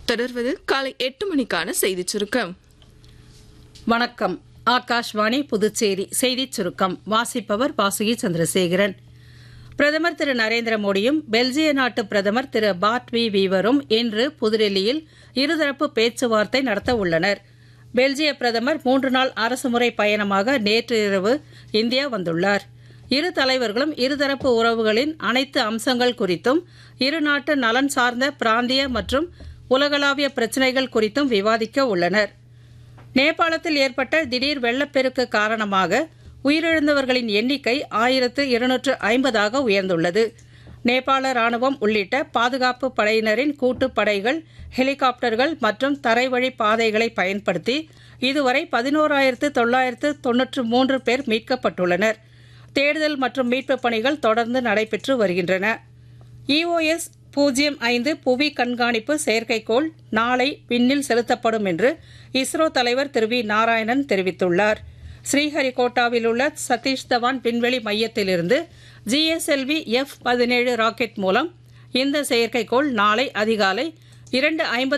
தொடர்வது காலை எட்டு மணிக்கான செய்திச் சுருக்கம் வணக்கம் ஆகாஷ்வாணி புதுச்சேரி செய்திச் சுருக்கம் வாசிப்பவர் வாசுகி சந்திரசேகரன் பிரதமர் திரு நரேந்திர மோடியும் பெல்ஜிய நாட்டு பிரதமர் திரு பாட் வி வீவரும் இன்று புதுடெல்லியில் இருதரப்பு பேச்சுவார்த்தை நடத்த உள்ளனர் பெல்ஜிய பிரதமர் மூன்று நாள் அரசுமுறை பயணமாக நேற்று இரவு இந்தியா வந்துள்ளார் இரு தலைவர்களும் இருதரப்பு உறவுகளின் அனைத்து அம்சங்கள் குறித்தும் இரு நாட்டு நலன் சார்ந்த பிராந்திய மற்றும் உலகளாவிய பிரச்சினைகள் குறித்தும் விவாதிக்க உள்ளனர் நேபாளத்தில் ஏற்பட்ட திடீர் வெள்ளப்பெருக்கு காரணமாக உயிரிழந்தவர்களின் எண்ணிக்கை ஆயிரத்து இருநூற்று ஐம்பதாக உயர்ந்துள்ளது நேபாள ராணுவம் உள்ளிட்ட பாதுகாப்பு படையினரின் கூட்டுப் படைகள் ஹெலிகாப்டர்கள் மற்றும் தரைவழி பாதைகளை பயன்படுத்தி இதுவரை பதினோராயிரத்து தொள்ளாயிரத்து தொன்னூற்று மூன்று பேர் மீட்கப்பட்டுள்ளனர் தேடுதல் மற்றும் மீட்புப் பணிகள் தொடர்ந்து நடைபெற்று வருகின்றன இஓஎஸ் பூஜ்ஜியம் ஐந்து புவி கண்காணிப்பு செயற்கைக்கோள் நாளை விண்ணில் செலுத்தப்படும் என்று இஸ்ரோ தலைவர் திரு வி நாராயணன் தெரிவித்துள்ளார் ஸ்ரீஹரிகோட்டாவில் உள்ள சதீஷ் தவான் விண்வெளி மையத்திலிருந்து ஜிஎஸ்எல்வி எஃப் பதினேழு ராக்கெட் மூலம் இந்த செயற்கைக்கோள் நாளை அதிகாலை இரண்டு ஐம்பது